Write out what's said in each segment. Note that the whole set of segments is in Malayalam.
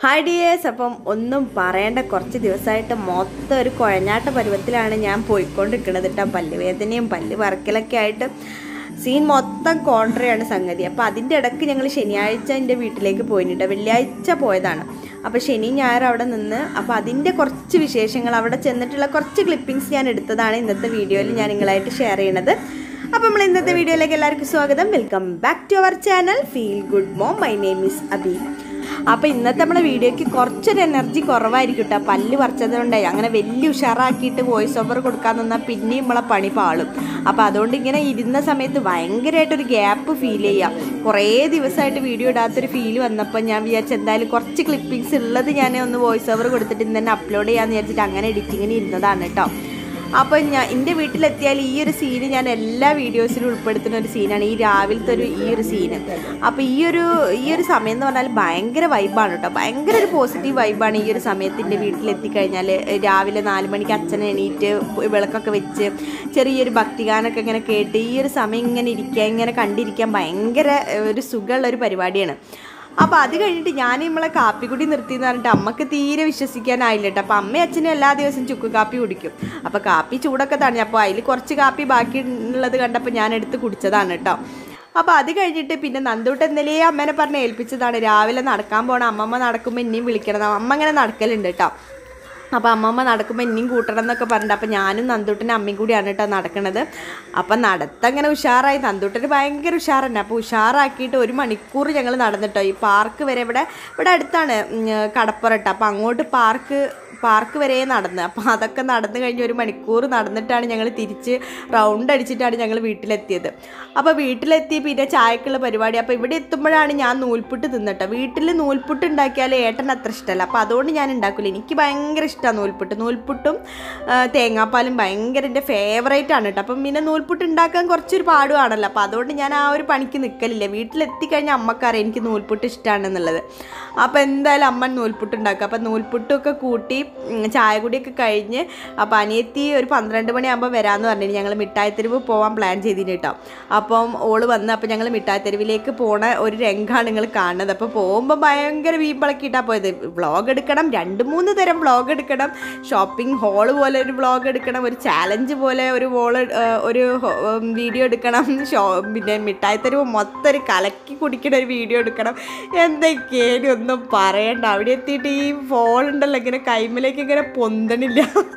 ഹായ് ഡിയേഴ്സ് അപ്പം ഒന്നും പറയേണ്ട കുറച്ച് ദിവസമായിട്ട് മൊത്തം ഒരു കുഴഞ്ഞാട്ട പരുവത്തിലാണ് ഞാൻ പോയിക്കൊണ്ടിരിക്കുന്നത് കേട്ടോ പല്ലുവേദനയും പല്ല് വറക്കലൊക്കെ ആയിട്ട് സീൻ മൊത്തം കോൺട്രയാണ് സംഗതി അപ്പോൾ അതിൻ്റെ ഇടയ്ക്ക് ഞങ്ങൾ ശനിയാഴ്ച എൻ്റെ വീട്ടിലേക്ക് പോയിട്ടുണ്ട് വെള്ളിയാഴ്ച പോയതാണ് അപ്പോൾ ശനി ഞായർ അവിടെ നിന്ന് അപ്പോൾ അതിൻ്റെ കുറച്ച് വിശേഷങ്ങൾ അവിടെ ചെന്നിട്ടുള്ള കുറച്ച് ക്ലിപ്പിങ്സ് ഞാൻ എടുത്തതാണ് ഇന്നത്തെ വീഡിയോയിൽ ഞാൻ നിങ്ങളായിട്ട് ഷെയർ ചെയ്യണത് അപ്പോൾ നമ്മൾ ഇന്നത്തെ വീഡിയോയിലേക്ക് എല്ലാവർക്കും സ്വാഗതം welcome back to our channel feel good mom my name is Abi അപ്പോൾ ഇന്നത്തെ നമ്മുടെ വീഡിയോയ്ക്ക് കുറച്ചൊരു എനർജി കുറവായിരിക്കും കേട്ടോ പല്ല് പറിച്ചതുകൊണ്ടായി അങ്ങനെ വലിയ ഉഷാറാക്കിയിട്ട് വോയിസ് ഓവർ കൊടുക്കാൻ നിന്നാൽ പിന്നെയും നമ്മളെ പണി പാളും അപ്പോൾ അതുകൊണ്ട് ഇങ്ങനെ ഇരുന്ന സമയത്ത് ഭയങ്കരമായിട്ടൊരു ഗ്യാപ്പ് ഫീൽ ചെയ്യാം കുറേ ദിവസമായിട്ട് വീഡിയോ ഇടാത്തൊരു ഫീൽ വന്നപ്പോൾ ഞാൻ വിചാരിച്ചു എന്തായാലും കുറച്ച് ക്ലിപ്പിങ്സ് ഉള്ളത് ഞാൻ ഒന്ന് വോയിസ് ഓവർ കൊടുത്തിട്ട് ഇന്ന് തന്നെ അപ്ലോഡ് ചെയ്യാമെന്ന് വിചാരിച്ചിട്ട് അങ്ങനെ എഡിറ്റിങ്ങിന് ഇരുന്നതാണ് കേട്ടോ അപ്പോൾ ഞാൻ എൻ്റെ വീട്ടിലെത്തിയാൽ ഈ ഒരു സീന് ഞാൻ എല്ലാ വീഡിയോസിലും ഉൾപ്പെടുത്തുന്ന ഒരു സീനാണ് ഈ രാവിലത്തെ ഒരു ഈ ഒരു സീന് അപ്പോൾ ഈ ഒരു ഈ ഒരു സമയം എന്ന് പറഞ്ഞാൽ ഭയങ്കര വൈബാണ് കേട്ടോ ഭയങ്കര ഒരു പോസിറ്റീവ് വൈബാണ് ഈ ഒരു സമയത്ത് എൻ്റെ വീട്ടിലെത്തിക്കഴിഞ്ഞാൽ രാവിലെ നാല് മണിക്ക് അച്ഛൻ എണീറ്റ് വിളക്കൊക്കെ വെച്ച് ചെറിയൊരു ഭക്തിഗാനൊക്കെ ഇങ്ങനെ കേട്ട് ഈ ഒരു സമയം ഇങ്ങനെ ഇരിക്കുക ഇങ്ങനെ കണ്ടിരിക്കാൻ ഭയങ്കര ഒരു സുഖമുള്ള ഒരു പരിപാടിയാണ് അപ്പോൾ അത് കഴിഞ്ഞിട്ട് ഞാൻ നമ്മളെ കാപ്പിക്കുടി നിർത്തി എന്ന് പറഞ്ഞിട്ട് അമ്മക്ക് തീരെ വിശ്വസിക്കാനായില്ല കേട്ടോ അപ്പോൾ അമ്മയും അച്ഛനും എല്ലാ ദിവസവും ചുക്ക് കാപ്പി കുടിക്കും അപ്പോൾ കാപ്പി ചൂടൊക്കെ തടഞ്ഞു അപ്പോൾ അതിൽ കുറച്ച് കാപ്പി ബാക്കി ഉള്ളത് കണ്ടപ്പോൾ ഞാൻ എടുത്ത് കുടിച്ചതാണ് കേട്ടോ അപ്പോൾ അത് കഴിഞ്ഞിട്ട് പിന്നെ നന്ദൂട്ട് എന്തെല്ലേ അമ്മേനെ പറഞ്ഞ് ഏൽപ്പിച്ചതാണ് രാവിലെ നടക്കാൻ പോകണം അമ്മമ്മ നടക്കുമ്പോൾ ഇനിയും വിളിക്കണം അമ്മ അങ്ങനെ നടക്കലുണ്ട് കേട്ടോ അപ്പോൾ അമ്മമ്മ നടക്കുമ്പോൾ ഇനിയും കൂട്ടണം എന്നൊക്കെ പറഞ്ഞിട്ട് അപ്പോൾ ഞാനും നന്ദൂട്ടനും അമ്മയും കൂടിയാണ് കേട്ടോ നടക്കണത് അപ്പം നടത്തങ്ങനെ ഉഷാറായി നന്ദൂട്ടന് ഭയങ്കര ഉഷാറന്നെ അപ്പോൾ ഉഷാറാക്കിയിട്ട് ഒരു മണിക്കൂർ ഞങ്ങൾ നടന്നിട്ടോ ഈ പാർക്ക് വരെ ഇവിടെ ഇവിടെ അടുത്താണ് ഉം, കടപ്പുറട്ട് അപ്പോൾ അങ്ങോട്ട് പാർക്ക് പാർക്ക് വരെ നടന്ന് അപ്പോൾ അതൊക്കെ നടന്നു കഴിഞ്ഞ് ഒരു മണിക്കൂർ നടന്നിട്ടാണ് ഞങ്ങൾ തിരിച്ച് റൗണ്ട് അടിച്ചിട്ടാണ് ഞങ്ങൾ വീട്ടിലെത്തിയത് അപ്പോൾ വീട്ടിലെത്തി പിന്നെ ചായക്കുള്ള പരിപാടി അപ്പോൾ ഇവിടെ എത്തുമ്പോഴാണ് ഞാൻ നൂൽപുട്ട് തിന്നിട്ടോ വീട്ടിൽ നൂൽപുട്ട് ഉണ്ടാക്കിയാൽ ഏട്ടൻ അത്ര ഇഷ്ടമല്ല അപ്പോൾ അതുകൊണ്ട് ഞാൻ ഉണ്ടാക്കില്ല എനിക്ക് ഭയങ്കര ഇഷ്ടമാണ് നൂൽപുട്ട് നൂൽപുട്ടും ആ, തേങ്ങാപ്പാലും ഭയങ്കര എൻ്റെ ഫേവറേറ്റ് ആണ് കേട്ടോ അപ്പം പിന്നെ നൂൽപുട്ട് ഉണ്ടാക്കാൻ കുറച്ചൊരു പാടുവാണല്ലോ അപ്പോൾ അതുകൊണ്ട് ഞാൻ ആ ഒരു പണിക്ക് നിൽക്കലില്ല വീട്ടിലെത്തിക്കഴിഞ്ഞാൽ അമ്മക്കറിയാം എനിക്ക് നൂൽപുട്ട് ഇഷ്ടമാണെന്നുള്ളത് അപ്പോൾ എന്തായാലും അമ്മ നൂൽപുട്ട് ഉണ്ടാക്കുക അപ്പോൾ നൂൽപുട്ടൊക്കെ കൂട്ടി ഉം, ചായ കുടിയൊക്കെ കഴിഞ്ഞ് അപ്പോൾ അനിയത്തി ഒരു പന്ത്രണ്ട് മണിയാകുമ്പോൾ വരാമെന്ന് പറഞ്ഞിട്ട് ഞങ്ങൾ മിഠായിത്തെരുവ് പോകാൻ പ്ലാൻ ചെയ്തിന് കേട്ടോ അപ്പം ഓള് വന്ന് അപ്പോൾ ഞങ്ങൾ മിഠായിത്തെരുവിലേക്ക് പോണ ഒരു രംഗമാണ് നിങ്ങൾ കാണുന്നത് അപ്പോൾ പോകുമ്പോൾ ഭയങ്കര വീമ്പളക്കിയിട്ടാണ് പോയത് വ്ളോഗ് എടുക്കണം രണ്ട് മൂന്ന് തരം വ്ളോഗ് എടുക്കണം ഷോപ്പിംഗ് ഹാള് പോലെ ഒരു വ്ളോഗ് എടുക്കണം ഒരു ചാലഞ്ച് പോലെ ഒരു വോള് ഒരു വീഡിയോ എടുക്കണം ഷോ പിന്നെ മിഠായിത്തെരുവ് മൊത്തം ഒരു കലക്കി കുടിക്കണ ഒരു വീഡിയോ എടുക്കണം എന്തൊക്കെയാണ് ഒന്നും പറയണ്ട അവിടെ എത്തിയിട്ട് ഈ ഫോൺ ഉണ്ടല്ലോ ഇങ്ങനെ കൈമിലേക്ക് ഇങ്ങനെ പൊന്തണില്ല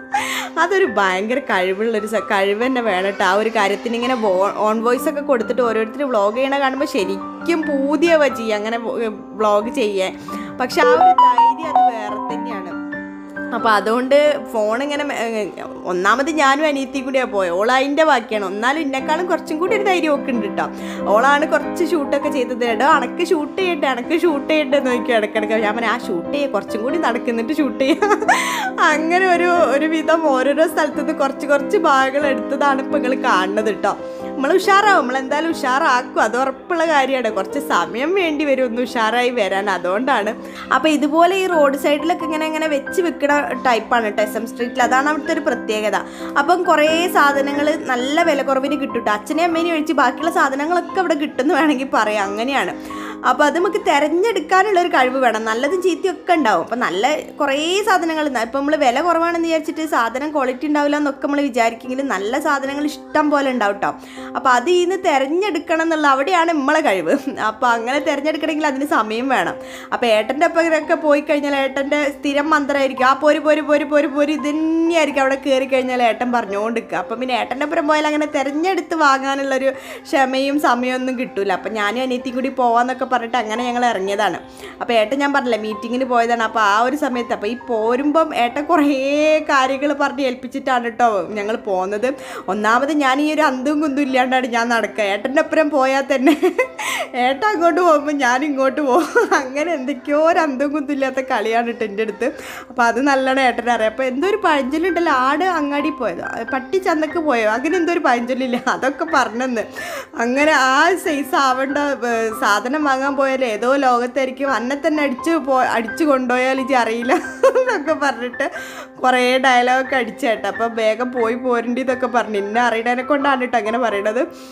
അതൊരു ഭയങ്കര കഴിവുള്ളൊരു സ- കഴിവ് തന്നെ വേണം കേട്ടോ ആ ഒരു കാര്യത്തിന് ഇങ്ങനെ ഓൺ വോയിസ് ഒക്കെ കൊടുത്തിട്ട് ഓരോരുത്തർ വ്ളോഗ് ചെയ്യണ കാണുമ്പോൾ ശരിക്കും പൂതിയാവുക ചെയ്യുക അങ്ങനെ വ്ളോഗ് ചെയ്യാൻ പക്ഷെ ആ ഒരു ധൈര്യം അത് വേറെ തന്നെയാണ് അപ്പോൾ അതുകൊണ്ട് ഫോൺ ഇങ്ങനെ മെ- ഏ, ഒന്നാമത് ഞാനും അനിയത്തി കൂടിയാണ് പോയത് ഓൾ അതിൻ്റെ ബാക്കിയാണ് എന്നാലും എന്നെക്കാളും കുറച്ചും കൂടി ഒരു ധൈര്യം ഒക്കെ ഉണ്ട് കേട്ടോ ഓളാണ് കുറച്ച് ഷൂട്ടൊക്കെ ചെയ്തത് എടോ അണക്ക് ഷൂട്ട് ചെയ്യട്ടെ അണക്ക് ഷൂട്ട് ചെയ്യട്ടെ എന്ന് നോക്കി ഇടയ്ക്കിടയ്ക്ക് ഞാൻ പറഞ്ഞു ആ ഷൂട്ട് ചെയ്യുക കുറച്ചും കൂടി നടക്കുന്നിട്ട് ഷൂട്ട് ചെയ്യുക അങ്ങനെ ഒരു ഒരു വിധം ഓരോരോ സ്ഥലത്തു നിന്ന് കുറച്ച് കുറച്ച് ഭാഗങ്ങൾ എടുത്തതാണ് ഇപ്പം നിങ്ങൾ കാണുന്നത് കേട്ടോ നമ്മൾ ഉഷാറാവും നമ്മൾ എന്തായാലും ഉഷാറാക്കും അത് ഉറപ്പുള്ള കാര്യമാണ് കുറച്ച് സമയം വേണ്ടി വരും ഒന്ന് ഉഷാറായി വരാൻ അതുകൊണ്ടാണ് അപ്പോൾ ഇതുപോലെ ഈ റോഡ് സൈഡിലൊക്കെ ഇങ്ങനെ ഇങ്ങനെ വെച്ച് വെക്കണ ടൈപ്പാണ് കേട്ടോ എസ് എം സ്ട്രീറ്റിൽ അതാണ് അവിടുത്തെ ഒരു പ്രത്യേകത അപ്പം കുറേ സാധനങ്ങൾ നല്ല വില കുറവിന് കിട്ടും കേട്ടോ അച്ഛനെയും അമ്മേനെയും ഒഴിച്ച് ബാക്കിയുള്ള സാധനങ്ങളൊക്കെ അവിടെ കിട്ടുമെന്ന് വേണമെങ്കിൽ പറയാം അങ്ങനെയാണ് അപ്പോൾ അത് നമുക്ക് തിരഞ്ഞെടുക്കാനുള്ള ഒരു കഴിവ് വേണം നല്ലതും ചീത്തയും ഒക്കെ ഉണ്ടാവും അപ്പം നല്ല കുറേ സാധനങ്ങൾ ഇപ്പം നമ്മൾ വില കുറവാണെന്ന് വിചാരിച്ചിട്ട് സാധനം ക്വാളിറ്റി ഉണ്ടാവില്ല എന്നൊക്കെ നമ്മൾ വിചാരിക്കെങ്കിലും നല്ല സാധനങ്ങൾ ഇഷ്ടം പോലെ ഉണ്ടാവും കേട്ടോ അപ്പോൾ അത് ഇന്ന് തിരഞ്ഞെടുക്കണം എന്നുള്ള അവിടെയാണ് നമ്മളെ കഴിവ് അപ്പോൾ അങ്ങനെ തിരഞ്ഞെടുക്കണമെങ്കിൽ അതിന് സമയം വേണം അപ്പോൾ ഏട്ടൻ്റെ ഒപ്പമൊക്കെ പോയി കഴിഞ്ഞാൽ ഏട്ടൻ്റെ സ്ഥിരം മന്ത്രമായിരിക്കും ആ പോര് പോര് പോര് പോര് പോര് ഇത് തന്നെയായിരിക്കും അവിടെ കയറി കഴിഞ്ഞാൽ ഏട്ടൻ പറഞ്ഞുകൊണ്ട് നിൽക്കുക അപ്പം പിന്നെ ഏട്ടൻ്റെ ഒപ്പം പോയാൽ അങ്ങനെ തിരഞ്ഞെടുത്ത് വാങ്ങാനുള്ളൊരു ക്ഷമയും സമയമൊന്നും കിട്ടൂല അപ്പം ഞാനും അനിയത്തി കൂടി പോവാന്നൊക്കെ പറഞ്ഞിട്ട് അങ്ങനെ ഞങ്ങൾ ഇറങ്ങിയതാണ് അപ്പോൾ ഏട്ടൻ ഞാൻ പറഞ്ഞില്ല മീറ്റിങ്ങിന് പോയതാണ് അപ്പോൾ ആ ഒരു സമയത്ത് അപ്പോൾ ഈ പോരുമ്പം ഏട്ടൻ കുറേ കാര്യങ്ങൾ പറഞ്ഞ് ഏൽപ്പിച്ചിട്ടാണ് കേട്ടോ ഞങ്ങൾ പോകുന്നത് ഒന്നാമത് ഞാൻ ഈ ഒരു അന്തും കുന്തും ഇല്ലാണ്ടാണ് ഞാൻ നടക്കുക ഏട്ടൻ്റെ ഒപ്പരം പോയാൽ തന്നെ ഏട്ടൻ അങ്ങോട്ട് പോകുമ്പോൾ ഞാൻ ഇങ്ങോട്ട് പോകും അങ്ങനെ എന്തൊക്കെയോ ഒരു അന്തും കുന്തും ഇല്ലാത്ത കളിയാണ് കേട്ടോ എൻ്റെ അടുത്ത് അപ്പോൾ അത് നല്ലോണം ഏട്ടനെ അറിയാം അപ്പോൾ എന്തോ ഒരു പഴഞ്ചൊല്ലുണ്ടല്ലോ ആട് അങ്ങാടി പോയതോ പട്ടി ചന്തക്ക് പോയോ അങ്ങനെ എന്തോ ഒരു പഴഞ്ചൊല്ലില്ല അതൊക്കെ പറഞ്ഞെന്ന് അങ്ങനെ ആ സൈസ് ആവേണ്ട ഏർ, സാധനം വാങ്ങാൻ പോയാൽ ഏതോ ലോകത്തായിരിക്കും അന്നെ തന്നെ അടിച്ച് പോ അടിച്ചു കൊണ്ടുപോയാൽ ഇജ്ജ് അറിയില്ല എന്നൊക്കെ പറഞ്ഞിട്ട് കുറേ ഡയലോഗൊക്കെ അടിച്ചേട്ടാ അപ്പം വേഗം പോയി പോരണ്ടി എന്നൊക്കെ പറഞ്ഞു ഇന്നെ അറിയണതിനെ കൊണ്ടാണ് കേട്ടോ അങ്ങനെ പറയണത്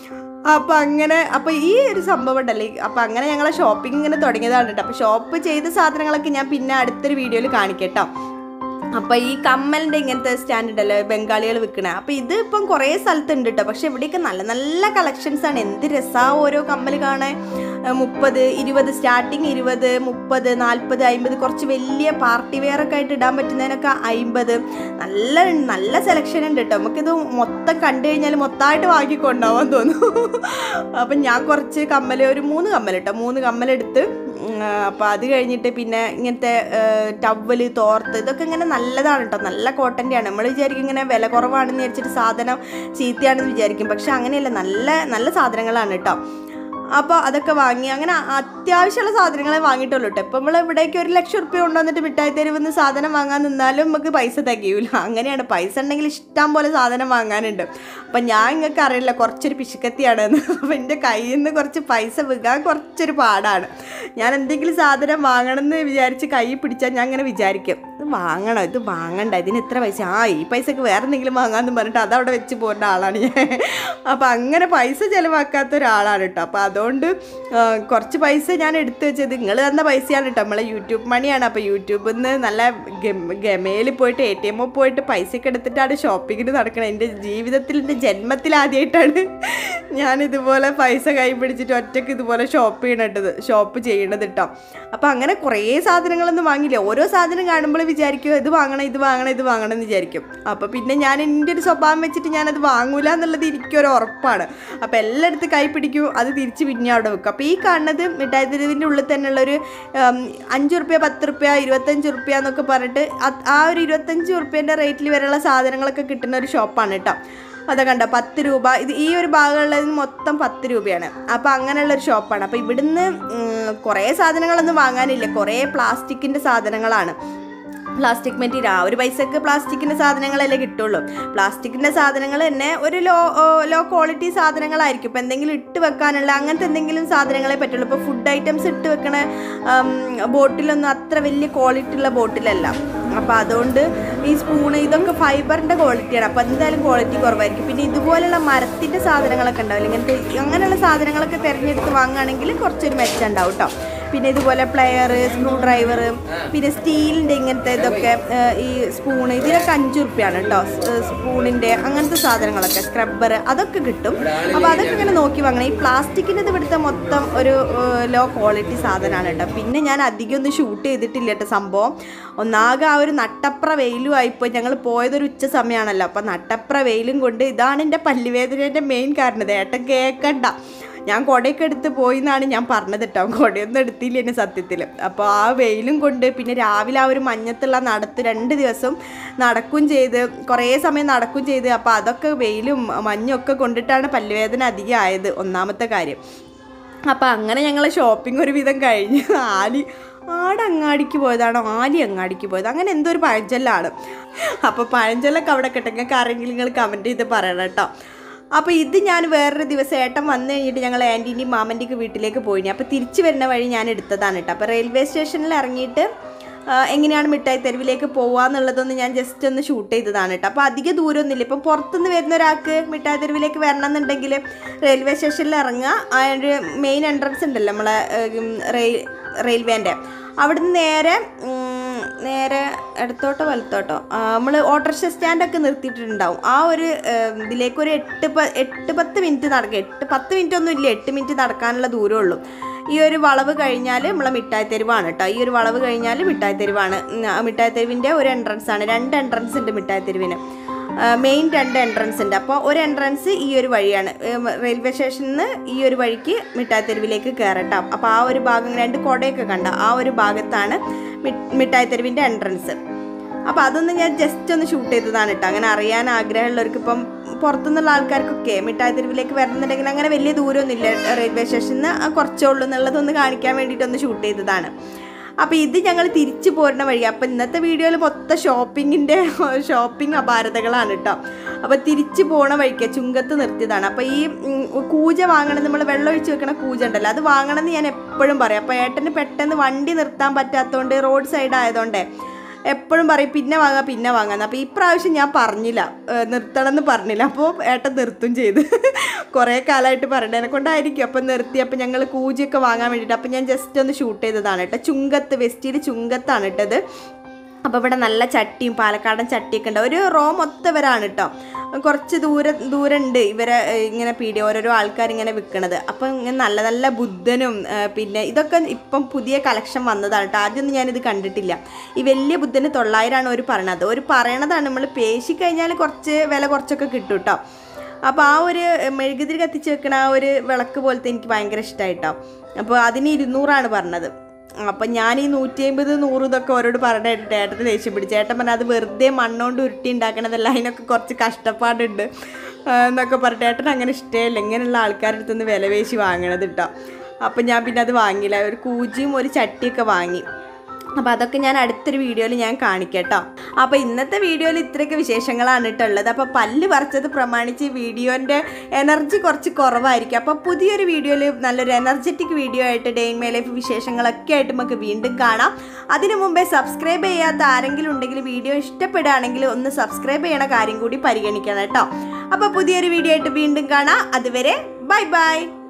അപ്പം അങ്ങനെ അപ്പം ഈ ഒരു സംഭവം ഉണ്ടല്ലേ അപ്പം അങ്ങനെ ഞങ്ങളെ ഷോപ്പിംഗ് ഇങ്ങനെ തുടങ്ങിയതാണ് കേട്ടോ അപ്പം ഷോപ്പ് ചെയ്ത സാധനങ്ങളൊക്കെ ഞാൻ പിന്നെ അടുത്തൊരു വീഡിയോയിൽ കാണിക്കട്ടോ അപ്പോൾ ഈ കമ്മലിൻ്റെ ഇങ്ങനത്തെ സ്റ്റാൻഡ് ഉണ്ടല്ലോ ബംഗാളികൾ വിൽക്കണ അപ്പോൾ ഇത് ഇപ്പം കുറേ സ്ഥലത്തുണ്ട് കേട്ടോ പക്ഷെ ഇവിടെയൊക്കെ നല്ല നല്ല കളക്ഷൻസ് ആണ് എന്ത് രസാ ഓരോ കമ്മൽ കാണാൻ ഏഹ് മുപ്പത് ഇരുപത് സ്റ്റാർട്ടിങ് ഇരുപത് മുപ്പത് നാൽപ്പത് അമ്പത് കുറച്ച് വലിയ പാർട്ടി വെയർ ഒക്കെ ആയിട്ട് ഇടാൻ പറ്റുന്നതിനൊക്കെ അമ്പത് നല്ല നല്ല സെലക്ഷൻ ഉണ്ട് കേട്ടോ നമുക്കിത് മൊത്തം കണ്ടു കഴിഞ്ഞാൽ മൊത്തമായിട്ട് വാങ്ങിക്കൊണ്ടാവാൻ തോന്നും അപ്പം ഞാൻ കുറച്ച് കമ്മൽ ഒരു മൂന്ന് കമ്മൽ കേട്ടോ മൂന്ന് കമ്മലെടുത്ത് അപ്പോൾ അത് കഴിഞ്ഞിട്ട് പിന്നെ ഇങ്ങനത്തെ ടവല് തോർത്ത് ഇതൊക്കെ ഇങ്ങനെ നല്ലതാണ് കേട്ടോ നല്ല കോട്ടൻ്റെയാണ് നമ്മൾ വിചാരിക്കും ഇങ്ങനെ വില കുറവാണെന്ന് വിചാരിച്ചിട്ട് സാധനം ചീത്തയാണെന്ന് വിചാരിക്കും പക്ഷെ അങ്ങനെയല്ല നല്ല നല്ല സാധനങ്ങളാണ് കേട്ടോ അപ്പോൾ അതൊക്കെ വാങ്ങി അങ്ങനെ അത്യാവശ്യമുള്ള സാധനങ്ങളെ വാങ്ങിയിട്ടുള്ളൂ കേട്ടോ ഇപ്പം നമ്മൾ ഇവിടേക്ക് ഒരു ലക്ഷം റുപ്യ കൊണ്ടുവന്നിട്ട് മിഠായി തെരുവിന്ന് സാധനം വാങ്ങാൻ നിന്നാലും നമുക്ക് പൈസ തികയൂല അങ്ങനെയാണ് പൈസ ഉണ്ടെങ്കിൽ ഇഷ്ടം പോലെ സാധനം വാങ്ങാനുണ്ട് അപ്പം ഞാൻ നിങ്ങൾക്ക് അറിയില്ല കുറച്ചൊരു പിശുക്കത്തിയാണെന്ന് അപ്പം എൻ്റെ കയ്യിൽ നിന്ന് കുറച്ച് പൈസ വിൽക്കാൻ കുറച്ചൊരു പാടാണ് ഞാൻ എന്തെങ്കിലും സാധനം വാങ്ങണം എന്ന് വിചാരിച്ച് കൈ പിടിച്ചാൽ ഞാൻ അങ്ങനെ വിചാരിക്കും ഇത് വാങ്ങണം ഇത് വാങ്ങണ്ട ഇതിന് എത്ര പൈസ ആ ഈ പൈസക്ക് വേറെ എന്തെങ്കിലും വാങ്ങാമെന്ന് പറഞ്ഞിട്ട് അതവിടെ വെച്ച് പോകുന്ന ആളാണ് ഞാൻ അപ്പം അങ്ങനെ പൈസ ചിലവാക്കാത്ത ഒരാളാണ് കേട്ടോ അപ്പോൾ അതുകൊണ്ട് ആ, കുറച്ച് പൈസ ഞാൻ എടുത്തു വെച്ചത് നിങ്ങൾ തന്ന പൈസയാണ് കേട്ടോ നമ്മളെ യൂട്യൂബ് മണിയാണ് അപ്പോൾ യൂട്യൂബിൽ നിന്ന് നല്ല ഗം- ഗമയിൽ പോയിട്ട് എ ടി എമ്മിൽ പോയിട്ട് പൈസയൊക്കെ എടുത്തിട്ടാണ് ഷോപ്പിങ്ങിന് നടക്കുന്നത് എൻ്റെ ജീവിതത്തിൽ എൻ്റെ ജന്മത്തിൽ ആദ്യമായിട്ടാണ് ഞാൻ ഇതുപോലെ പൈസ കൈ പിടിച്ചിട്ട് ഒറ്റയ്ക്ക് ഇതുപോലെ ഷോപ്പ് ചെയ്യണത് ഷോപ്പ് ചെയ്യണത് കേട്ടോ അപ്പോൾ അങ്ങനെ കുറേ സാധനങ്ങളൊന്നും വാങ്ങില്ല ഓരോ സാധനം കാണുമ്പോൾ വിചാരിക്കും ഇത് വാങ്ങണം ഇത് വാങ്ങണം ഇത് വാങ്ങണം എന്ന് വിചാരിക്കും അപ്പോൾ പിന്നെ ഞാൻ എൻ്റെ ഒരു സ്വഭാവം വെച്ചിട്ട് ഞാനത് വാങ്ങൂല എന്നുള്ളത് എനിക്കൊരു ഉറപ്പാണ് അപ്പോൾ എല്ലായിടത്തും കൈ പിടിക്കും അത് തിരിച്ച് പിന്നെ അവിടെ വെക്കും അപ്പോൾ ഈ കാണുന്നത് മിഠായി തെരുവിൻ്റെ ഉള്ളിൽ തന്നെയുള്ളൊരു ഉം, അഞ്ച് റുപ്യ പത്ത് റുപ്യ ഇരുപത്തഞ്ച് റുപ്യ എന്നൊക്കെ പറഞ്ഞിട്ട് അത് ആ ഒരു ഇരുപത്തഞ്ച് റുപ്യേൻ്റെ റേറ്റിൽ വരെയുള്ള സാധനങ്ങളൊക്കെ കിട്ടുന്ന ഒരു ഷോപ്പാണ് കേട്ടോ അതാ കണ്ടോ പത്ത് രൂപ ഇത് ഈ ഒരു ഭാഗമുള്ളത് മൊത്തം പത്ത് രൂപയാണ് അപ്പോൾ അങ്ങനെയുള്ള ഒരു ഷോപ്പാണ് അപ്പോൾ ഇവിടുന്ന് ഉം, കുറേ സാധനങ്ങളൊന്നും വാങ്ങാനില്ല കുറേ പ്ലാസ്റ്റിക്കിൻ്റെ സാധനങ്ങളാണ് പ്ലാസ്റ്റിക് മെറ്റീരിയൽ ആ ഒരു പൈസക്ക് പ്ലാസ്റ്റിക്കിൻ്റെ സാധനങ്ങളല്ലേ കിട്ടുള്ളൂ പ്ലാസ്റ്റിക്കിൻ്റെ സാധനങ്ങൾ തന്നെ ഒരു ലോ ലോ ക്വാളിറ്റി സാധനങ്ങളായിരിക്കും ഇപ്പോൾ എന്തെങ്കിലും ഇട്ട് വെക്കാനുള്ള അങ്ങനത്തെ എന്തെങ്കിലും സാധനങ്ങളെ പറ്റുള്ളൂ ഇപ്പോൾ ഫുഡ് ഐറ്റംസ് ഇട്ട് വെക്കണ ഉം, ബോട്ടിലൊന്നും അത്ര വലിയ ക്വാളിറ്റി ഉള്ള ബോട്ടിലല്ല അപ്പോൾ അതുകൊണ്ട് ഈ സ്പൂണ് ഇതൊക്കെ ഫൈബറിൻ്റെ ക്വാളിറ്റിയാണ് അപ്പോൾ എന്തായാലും ക്വാളിറ്റി കുറവായിരിക്കും പിന്നെ ഇതുപോലുള്ള മരത്തിൻ്റെ സാധനങ്ങളൊക്കെ ഉണ്ടാവില്ല ഇങ്ങനത്തെ അങ്ങനെയുള്ള സാധനങ്ങളൊക്കെ തിരഞ്ഞെടുത്ത് വാങ്ങുകയാണെങ്കിൽ കുറച്ചൊരു മെച്ചം ഉണ്ടാവും കേട്ടോ പിന്നെ ഇതുപോലെ പ്ലെയർ സ്ക്രൂ ഡ്രൈവർ പിന്നെ സ്റ്റീലിൻ്റെ ഇങ്ങനത്തെ ഇതൊക്കെ ഏഹ്, ഈ സ്പൂണ് ഇതിനൊക്കെ അഞ്ച് റുപ്യാണ് കേട്ടോ സ്പൂണിൻ്റെ അങ്ങനത്തെ സാധനങ്ങളൊക്കെ സ്ക്രബ്ബർ അതൊക്കെ കിട്ടും അപ്പോൾ അതൊക്കെ ഇങ്ങനെ നോക്കി വാങ്ങണം ഈ പ്ലാസ്റ്റിക്കിൻ്റെ ഇവിടുത്തെ മൊത്തം ഒരു ലോ ക്വാളിറ്റി സാധനമാണ് കേട്ടോ പിന്നെ ഞാൻ അധികം ഒന്നും ഷൂട്ട് ചെയ്തിട്ടില്ല കേട്ടോ സംഭവം ഒന്നാകെ ആ ഒരു നട്ടപ്ര വെയിലും ആയിപ്പോയി ഞങ്ങൾ പോയതൊരു ഉച്ച സമയമാണല്ലോ അപ്പോൾ നട്ടപ്ര വെയിലും കൊണ്ട് ഇതാണ് എൻ്റെ പല്ലുവേദനേൻ്റെ മെയിൻ കാരണം ഇത് ഏട്ടൻ കേൾക്കണ്ട ഞാൻ കുടയൊക്കെ എടുത്ത് പോയി എന്നാണ് ഞാൻ പറഞ്ഞത് കേട്ടോ കുടയൊന്നും എടുത്തില്ല എന്നെ സത്യത്തിൽ അപ്പോൾ ആ വെയിലും കൊണ്ട് പിന്നെ രാവിലെ ആ ഒരു മഞ്ഞത്തുള്ള നടത്ത് രണ്ട് ദിവസം നടക്കും ചെയ്ത് കുറേ സമയം നടക്കും ചെയ്ത് അപ്പോൾ അതൊക്കെ വെയിലും മഞ്ഞൊക്കെ കൊണ്ടിട്ടാണ് പല്ലുവേദന അധികം ആയത് ഒന്നാമത്തെ കാര്യം അപ്പം അങ്ങനെ ഞങ്ങൾ ഷോപ്പിംഗ് ഒരുവിധം കഴിഞ്ഞ് ആലി ആടങ്ങാടിക്ക് പോയതാണോ ആലി അങ്ങാടിക്ക് പോയത് അങ്ങനെ എന്തോ ഒരു പഴഞ്ചൊല്ലാണ് അപ്പോൾ പഴഞ്ചൊല്ലൊക്കെ അവിടെ കിട്ടും നിങ്ങൾക്ക് ആരെങ്കിലും നിങ്ങൾ കമൻറ്റ് ചെയ്ത് പറയണം കേട്ടോ അപ്പോൾ ഇത് ഞാൻ വേറൊരു ദിവസം ഏട്ടൻ വന്നു കഴിഞ്ഞിട്ട് ഞങ്ങൾ ആൻറ്റീൻ്റെയും മാമൻ്റെയൊക്കെ വീട്ടിലേക്ക് പോയിനി അപ്പോൾ തിരിച്ച് വരുന്ന വഴി ഞാൻ എടുത്തതാണ് കേട്ടോ അപ്പോൾ റെയിൽവേ സ്റ്റേഷനിൽ ഇറങ്ങിയിട്ട് ആ, എങ്ങനെയാണ് മിഠായി തെരുവിലേക്ക് പോകുക എന്നുള്ളതൊന്ന് ഞാൻ ജസ്റ്റ് ഒന്ന് ഷൂട്ട് ചെയ്തതാണ് കേട്ടോ അപ്പോൾ അധിക ദൂരമൊന്നുമില്ല ഇപ്പം പുറത്തുനിന്ന് വരുന്ന ഒരാൾക്ക് മിഠായി തെരുവിലേക്ക് വരണം എന്നുണ്ടെങ്കിൽ റെയിൽവേ സ്റ്റേഷനിൽ ഇറങ്ങുക ആ ഒരു മെയിൻ എൻട്രൻസ് ഉണ്ടല്ലോ നമ്മളെ ഉം, റെയിൽ റെയിൽവേൻ്റെ അവിടുന്ന് നേരെ ഉം, നേരെ ഇടത്തോട്ടോ വലത്തോട്ടോ നമ്മൾ ഓട്ടോറിക്ഷ സ്റ്റാൻഡൊക്കെ നിർത്തിയിട്ടുണ്ടാവും ആ ഒരു ഉം, ഇതിലേക്ക് ഒരു എട്ട് പ എട്ട് പത്ത് മിനിറ്റ് നടക്കുക എട്ട് പത്ത് മിനിറ്റ് ഒന്നും ഇല്ല എട്ട് മിനിറ്റ് നടക്കാനുള്ള ദൂരമേ ഉള്ളൂ ഈ ഒരു വളവ് കഴിഞ്ഞാൽ നമ്മളെ മിഠായി തെരുവാണ് കേട്ടോ ഈ ഒരു വളവ് കഴിഞ്ഞാൽ മിഠായി തെരുവാണ് ഉം, ആ മിഠായി തെരുവിൻ്റെ ഒരു എൻട്രൻസ് ആണ് രണ്ട് എൻട്രൻസ് ഉണ്ട് മിഠായി തെരുവിന് മെയിൻ രണ്ട് എൻട്രൻസ് ഉണ്ട് അപ്പോൾ ഒരു എൻട്രൻസ് ഈ ഒരു വഴിയാണ് ഉം, റെയിൽവേ സ്റ്റേഷനിൽ നിന്ന് ഈ ഒരു വഴിക്ക് മിഠായി തെരുവിലേക്ക് കയറട്ടാം അപ്പോൾ ആ ഒരു ഭാഗം രണ്ട് കുടയൊക്കെ കണ്ട ആ ഒരു ഭാഗത്താണ് മി- മിഠായി തെരുവിൻ്റെ എൻട്രൻസ് അപ്പോൾ അതൊന്ന് ഞാൻ ജസ്റ്റ് ഒന്ന് ഷൂട്ട് ചെയ്തതാണ് കേട്ടോ അങ്ങനെ അറിയാൻ ആഗ്രഹമുള്ളവർക്ക് ഇപ്പം പുറത്തുനിന്നുള്ള ആൾക്കാർക്കൊക്കെ മിഠായി തെരുവിലേക്ക് വരണമെന്നുണ്ടെങ്കിൽ അങ്ങനെ വലിയ ദൂരമൊന്നുമില്ല റെയിൽവേ സ്റ്റേഷനിൽ നിന്ന് കുറച്ചേ ഉള്ളൂ എന്നുള്ളതൊന്ന് കാണിക്കാൻ വേണ്ടിയിട്ടൊന്ന് ഷൂട്ട് ചെയ്തതാണ് അപ്പോൾ ഇത് ഞങ്ങൾ തിരിച്ചു പോരുന്ന വഴി അപ്പോൾ ഇന്നത്തെ വീഡിയോയിൽ മൊത്തം ഷോപ്പിങ്ങിൻ്റെ ഷോപ്പിംഗ് അപാരതകളാണ് കേട്ടോ അപ്പോൾ തിരിച്ചു പോണ വഴിക്ക് ചുങ്കത്ത് നിർത്തിയതാണ് അപ്പോൾ ഈ ഉം, കൂജ വാങ്ങണം നമ്മൾ വെള്ളം ഒഴിച്ച് വെക്കണ കൂജ ഉണ്ടല്ലോ അത് വാങ്ങണം എന്ന് ഞാൻ എപ്പോഴും പറയും അപ്പോൾ ഏട്ടന് പെട്ടെന്ന് വണ്ടി നിർത്താൻ പറ്റാത്തതുകൊണ്ട് റോഡ് സൈഡ് ആയതുകൊണ്ട് എപ്പോഴും പറയും പിന്നെ വാങ്ങാം പിന്നെ വാങ്ങാന്ന് അപ്പോൾ ഇപ്രാവശ്യം ഞാൻ പറഞ്ഞില്ല ഏഹ് നിർത്തണം എന്ന് പറഞ്ഞില്ല അപ്പോൾ ഏട്ടൻ നിർത്തും ചെയ്ത് കുറേ കാലമായിട്ട് പറയണതിനെ കൊണ്ടായിരിക്കും അപ്പം നിർത്തി അപ്പം ഞങ്ങൾ കൂജിയൊക്കെ വാങ്ങാൻ വേണ്ടിയിട്ട് അപ്പം ഞാൻ ജസ്റ്റ് ഒന്ന് ഷൂട്ട് ചെയ്തതാണ് കേട്ടോ ചുങ്കത്ത് വെസ്റ്റിൽ ചുങ്കത്താണ് ഇട്ടത് അപ്പോൾ ഇവിടെ നല്ല ചട്ടിയും പാലക്കാടൻ ചട്ടിയൊക്കെ ഉണ്ട് ഒരു റോ മൊത്തവരാണ് കേട്ടോ കുറച്ച് ദൂരെ ദൂരം ഉണ്ട് ഇവരെ ഏഹ്, ഇങ്ങനെ പീടിയ ഓരോരോ ആൾക്കാർ ഇങ്ങനെ വിൽക്കണത് അപ്പം ഇങ്ങനെ നല്ല നല്ല ബുദ്ധനും ഏഹ്, പിന്നെ ഇതൊക്കെ ഇപ്പം പുതിയ കളക്ഷൻ വന്നതാണ് കേട്ടോ ആദ്യമൊന്നും ഞാനിത് കണ്ടിട്ടില്ല ഈ വലിയ ബുദ്ധന് തൊള്ളായിരമാണ് അവർ പറയണത് ഒരു പറയണതാണ് നമ്മൾ പേശി കഴിഞ്ഞാൽ കുറച്ച് വില കുറച്ചൊക്കെ കിട്ടും കേട്ടോ അപ്പോൾ ആ ഒരു മെഴുകുതിരി കത്തിച്ച് വെക്കണ ആ ഒരു വിളക്ക് പോലത്തെ എനിക്ക് ഭയങ്കര ഇഷ്ടമായിട്ടോ അപ്പോൾ അതിന് ഇരുന്നൂറാണ് പറഞ്ഞത് അപ്പം ഞാൻ ഈ നൂറ്റി അമ്പത് നൂറ് ഇതൊക്കെ ഓരോട് പറഞ്ഞ കേട്ടിട്ട് ഏട്ടന് ദേഷ്യം പിടിച്ചു ഏട്ടൻ പറഞ്ഞാൽ അത് വെറുതെ മണ്ണോണ്ട് ഉരുട്ടി ഉണ്ടാക്കണതല്ല അതിനൊക്കെ കുറച്ച് കഷ്ടപ്പാടുണ്ട് ആ, എന്നൊക്കെ പറഞ്ഞിട്ട് ഏട്ടൻ അങ്ങനെ ഇഷ്ടമില്ല ഇങ്ങനെയുള്ള ആൾക്കാരുടെ അടുത്ത് നിന്ന് വില പേശി വാങ്ങണത് കേട്ടോ അപ്പം ഞാൻ പിന്നെ അത് വാങ്ങിയില്ല ഒരു കൂജിയും ഒരു ചട്ടിയൊക്കെ വാങ്ങി അപ്പോൾ അതൊക്കെ ഞാൻ അടുത്തൊരു വീഡിയോയിൽ ഞാൻ കാണിക്കാം കേട്ടോ അപ്പോൾ ഇന്നത്തെ വീഡിയോയിൽ ഇത്രയൊക്കെ വിശേഷങ്ങളാണ് കേട്ടോ ഉള്ളത് അപ്പോൾ പല്ല് പറിച്ചത് പ്രമാണിച്ച് വീഡിയോൻ്റെ എനർജി കുറച്ച് കുറവായിരിക്കും അപ്പോൾ പുതിയൊരു വീഡിയോയിൽ നല്ലൊരു എനർജറ്റിക് വീഡിയോ ആയിട്ട് ഡേ ഇൻ മൈ ലൈഫ് വിശേഷങ്ങളൊക്കെ ആയിട്ട് നമുക്ക് വീണ്ടും കാണാം അതിനു മുമ്പേ സബ്സ്ക്രൈബ് ചെയ്യാത്ത ആരെങ്കിലും ഉണ്ടെങ്കിൽ വീഡിയോ ഇഷ്ടപ്പെടുകയാണെങ്കിൽ ഒന്ന് സബ്സ്ക്രൈബ് ചെയ്യണ കാര്യം കൂടി പരിഗണിക്കണം കേട്ടോ അപ്പോൾ പുതിയൊരു വീഡിയോ ആയിട്ട് വീണ്ടും കാണാം അതുവരെ ബൈ ബൈ